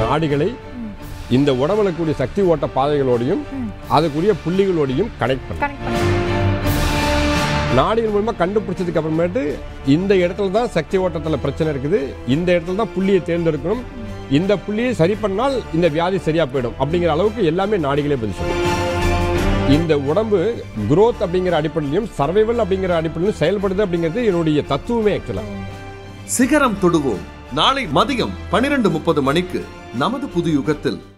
நாடிகளை இந்த உடம்புல இருக்கக்கூடிய சக்தி ஓட்ட பாதைகளோடையும் அதுக்குரிய புள்ளிகளோடையும் கனெக்ட் பண்ணும் கனெக்ட் பண்ணி நாடிகள் மூலமா கண்டுபிடிச்சதுக்கு அப்புறமேட்டு இந்த இடத்துல தான் சக்தி ஓட்டத்தில் பிரச்சனை இருக்குது இந்த இடத்துல தான் புள்ளியை தேர்ந்தெடுக்கணும் இந்த புள்ளியை சரி பண்ணால் இந்த வியாதி சரியா போயிடும் அப்படிங்கிற அளவுக்கு எல்லாமே நாடிகளே பதில் சொல்லும் இந்த உடம்பு growth அப்படிங்கிற அடிப்படையிலும் சர்வைவல் அப்படிங்கிற அடிப்படையிலும் செயல்படுது அப்படிங்கிறது என்னுடைய தத்துவமே ஆக்சுவலா சிகரம் தொடுவோம் நாளை மதியம் பனிரெண்டு முப்பது மணிக்கு நமது புது யுகத்தில்